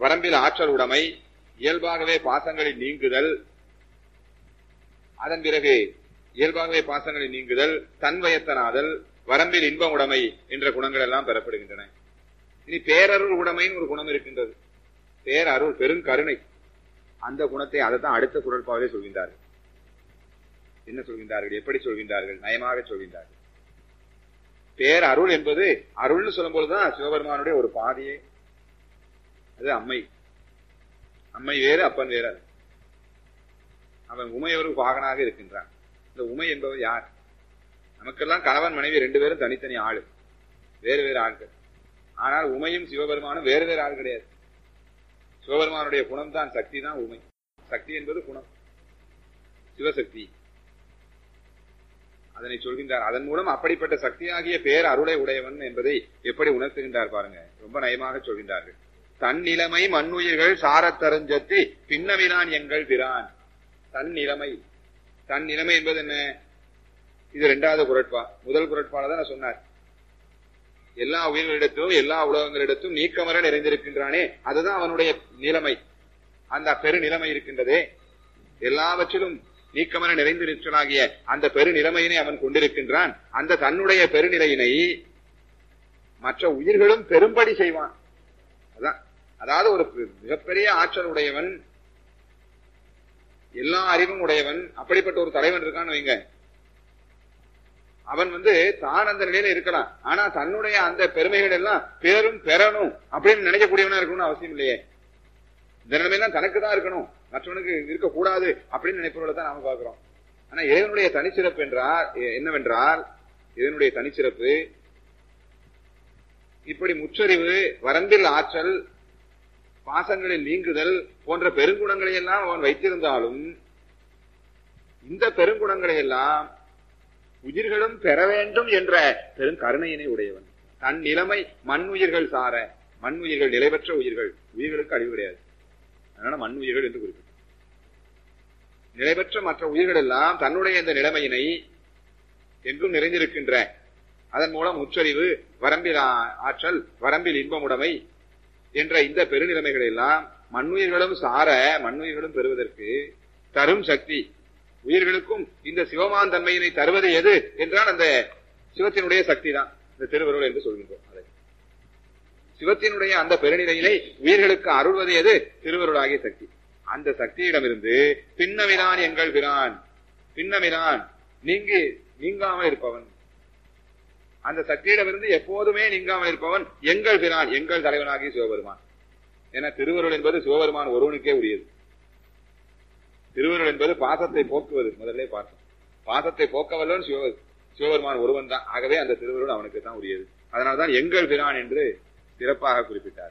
வரம்பில் ஆற்றல் உடைமை இயல்பாகவே பாசங்களில் நீங்குதல் அதன் பிறகு இயல்பாகவே பாசங்களில் நீங்குதல் தன்வயத்தனாதல் வரம்பில் இன்ப உடைமை என்ற குணங்கள் எல்லாம் பெறப்படுகின்றன இனி பேரருள் உடைமைன்னு ஒரு குணம் இருக்கின்றது பேரருள் பெருங்கருணை அந்த குணத்தை அதைத்தான் அடுத்த குரல்பாவிலே சொல்கின்றார்கள் என்ன சொல்கின்றார்கள் எப்படி சொல்கின்றார்கள் நயமாக சொல்கின்றார்கள் பேர் அருள் என்பது அருள்னு சொல்லும் பொழுதுதான் சிவபெருமானுடைய ஒரு பாதியே அது அம்மை அம்மை வேறு அப்பன் வேறு அல்ல. அவன் உமையொரு பாகனாக இருக்கின்றான் இந்த உமை என்பவர் யார் நமக்கெல்லாம் கணவன் மனைவி ரெண்டு பேரும் தனித்தனி ஆளு வேறு வேறு ஆட்கள் ஆனால் உமையும் சிவபெருமானும் வேறு வேறு ஆள் கிடையாது சிவபெருமானுடைய குணம் தான் சக்தி தான் உமை சக்தி என்பது குணம் சிவசக்தி அதனை சொல்கின்றார் அதன் மூலம் அப்படிப்பட்ட சக்தியாகிய பேர் அருளை உடையவன் என்பதை எப்படி உணர்த்துகின்றார் பாருங்க ரொம்ப நயமாக சொல்கின்றார்கள் தன் நிலைமை மண்ணுயிர்கள் சாரத்தருஞ்சத்தி பின்னவினான் எங்கள் பிரான் தன் நிலைமை தன் நிலைமை என்பது என்ன இது இரண்டாவது குரட்பா முதல் குரட்பால தான் சொன்னார் எல்லா உயிர்களிடத்தும் எல்லா உலகங்களிடத்தும் நீக்கமர நிறைந்திருக்கின்றானே அதுதான் அவனுடைய நிலைமை அந்த பெரு நிலைமை இருக்கின்றதே எல்லாவற்றிலும் நீக்கமர நிறைந்திருக்கலாகிய அந்த பெரு நிலைமையினை அவன் கொண்டிருக்கின்றான் அந்த தன்னுடைய பெருநிலையினை மற்ற உயிர்களும் பெரும்படி செய்வான் அதான் அதாவது ஒரு மிகப்பெரிய ஆற்றல் உடையவன் எல்லா அறிவும் உடையவன் அப்படிப்பட்ட ஒரு தலைவன் இருக்கான்னு வைங்க அவன் வந்து தான் அந்த நிலையில இருக்கலாம் ஆனா தன்னுடைய அந்த பெருமைகள் எல்லாம் பேரும் பெறணும் அப்படின்னு நினைக்கக்கூடியவனா இருக்கணும்னு அவசியம் இல்லையே இந்த நிலைமையெல்லாம் தனக்கு தான் இருக்கணும் மற்றவனுக்கு இருக்கக்கூடாது அப்படின்னு நினைப்பவர்களை தான் நாம பார்க்கிறோம் ஆனா இறைவனுடைய தனிச்சிறப்பு என்றால் என்னவென்றால் இதனுடைய தனிச்சிறப்பு இப்படி முற்றறிவு வரம்பில் ஆற்றல் பாசங்களில் நீங்குதல் போன்ற பெருங்குணங்களை எல்லாம் அவன் வைத்திருந்தாலும் இந்த பெருங்குணங்களை எல்லாம் உயிர்களும் பெற வேண்டும் என்ற பெருங்கருணையினை உடையவன் தன் நிலைமை மண் உயிர்கள் சார மண் உயிர்கள் நிலைபெற்ற உயிர்கள் உயிர்களுக்கு அழிவு கிடையாது அதனால மண் உயிர்கள் என்று குறிப்பிட்டார் நிலைபெற்ற மற்ற உயிர்கள் எல்லாம் தன்னுடைய இந்த நிலைமையினை எங்கும் நிறைந்திருக்கின்ற அதன் மூலம் உச்சரிவு வரம்பில் ஆற்றல் வரம்பில் இன்பமுடைமை என்ற இந்த பெருநிலைமைகள் எல்லாம் மண்ணுயிர்களும் சார மண்ணுயிர்களும் பெறுவதற்கு தரும் சக்தி உயிர்களுக்கும் இந்த சிவமான் தன்மையினை தருவது எது என்றால் அந்த சிவத்தினுடைய சக்தி தான் இந்த திருவருள் என்று சொல்கின்றோம் அதை சிவத்தினுடைய அந்த பெருநிலையினை உயிர்களுக்கு அருள்வது எது திருவருளாகிய சக்தி அந்த சக்தியிடமிருந்து பின்னமிரான் எங்கள் பிரான் பின்னமிரான் நீங்கி நீங்காமல் இருப்பவன் அந்த சக்தியிடமிருந்து எப்போதுமே நீங்காமல் இருப்பவன் எங்கள் பிரான் எங்கள் தலைவனாகிய சிவபெருமான் என திருவருள் என்பது சிவபெருமான் ஒருவனுக்கே உரியது திருவருள் என்பது பாசத்தை போக்குவது முதல்ல பார்த்தோம் பாசத்தை போக்கவல்லவன் சிவ சிவபெருமான் ஒருவன் தான் ஆகவே அந்த திருவருள் அவனுக்கு தான் உரியது அதனால்தான் எங்கள் பிரான் என்று சிறப்பாக குறிப்பிட்டார்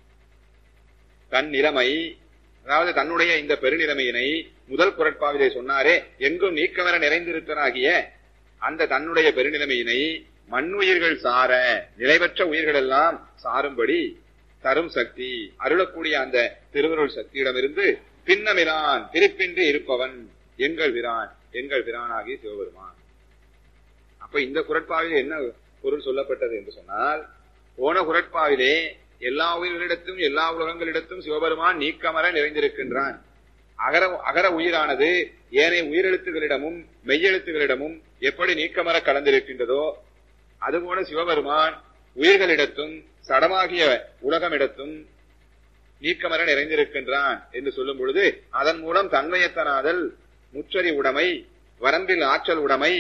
தன் நிலைமை அதாவது தன்னுடைய இந்த பெருநிலைமையினை முதல் குரட்பாவிலே சொன்னாரே எங்கும் நீக்கவர நிறைந்திருத்தனாகிய அந்த தன்னுடைய பெருநிலைமையினை மண்ணுயிர்கள் சார நிலைபெற்ற உயிர்கள் எல்லாம் சாரும்படி தரும் சக்தி அருளக்கூடிய அந்த திருவருள் சக்தியிடமிருந்து பின்னமிரான் பிரிப்பின்றி இருப்பவன் எங்கள் பிரான் எங்கள் பிரானாகிய சிவபெருமான் அப்ப இந்த குரட்பாவில் என்ன பொருள் சொல்லப்பட்டது என்று சொன்னால் போன குரட்பாவிலே எல்லா உயிர்களிடத்தும் எல்லா உலகங்களிடத்தும் சிவபெருமான் நீக்கமர நிறைந்திருக்கின்றான் அகர அகர உயிரானது ஏனைய உயிரெழுத்துகளிடமும் மெய்யெழுத்துகளிடமும் எப்படி நீக்கமர கலந்திருக்கின்றதோ அதுபோல சிவபெருமான் உயிர்களிடத்தும் சடமாகிய உலகமிடத்தும் நீக்கமர நிறைந்திருக்கின்றான் என்று சொல்லும் பொழுது அதன் மூலம் தன்மையத்தனாதல் முற்றறி உடைமை வரம்பில் ஆற்றல் உடைமை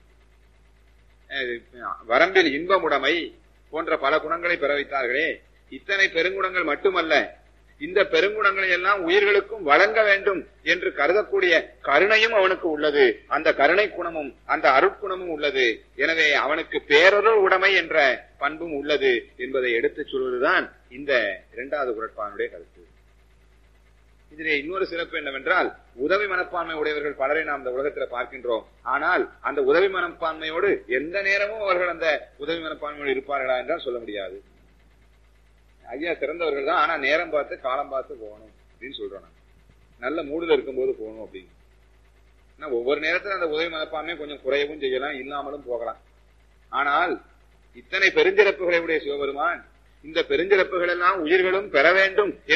வரம்பில் இன்பம் உடைமை போன்ற பல குணங்களை பெற வைத்தார்களே இத்தனை பெருங்குணங்கள் மட்டுமல்ல இந்த பெருங்குணங்களை எல்லாம் உயிர்களுக்கும் வழங்க வேண்டும் என்று கருதக்கூடிய கருணையும் அவனுக்கு உள்ளது அந்த கருணை குணமும் அந்த அருட்குணமும் உள்ளது எனவே அவனுக்கு பேரொருள் உடைமை என்ற பண்பும் உள்ளது என்பதை எடுத்துச் சொல்வதுதான் இந்த இரண்டாவது குரட்பானுடைய கருத்து இதிலே இன்னொரு சிறப்பு என்னவென்றால் உதவி மனப்பான்மை உடையவர்கள் பலரை நாம் இந்த உலகத்தில் பார்க்கின்றோம் ஆனால் அந்த உதவி மனப்பான்மையோடு எந்த நேரமும் அவர்கள் அந்த உதவி மனப்பான்மையோடு இருப்பார்களா என்றால் சொல்ல முடியாது ஐயா சிறந்தவர்கள் தான் ஆனா நேரம் பார்த்து காலம் பார்த்து போகணும் அப்படின்னு சொல்றோம் நான் நல்ல மூடுல இருக்கும்போது போகணும் அப்படின்னு ஒவ்வொரு நேரத்தில் அந்த உதவி மனப்பான்மை கொஞ்சம் குறையவும் செய்யலாம் இல்லாமலும் போகலாம் ஆனால் இத்தனை பெருஞ்சிறப்புகளை உடைய சிவபெருமான் இந்த பெருஞ்சிறப்புகள் எல்லாம் உயிர்களும் பெற வேண்டும்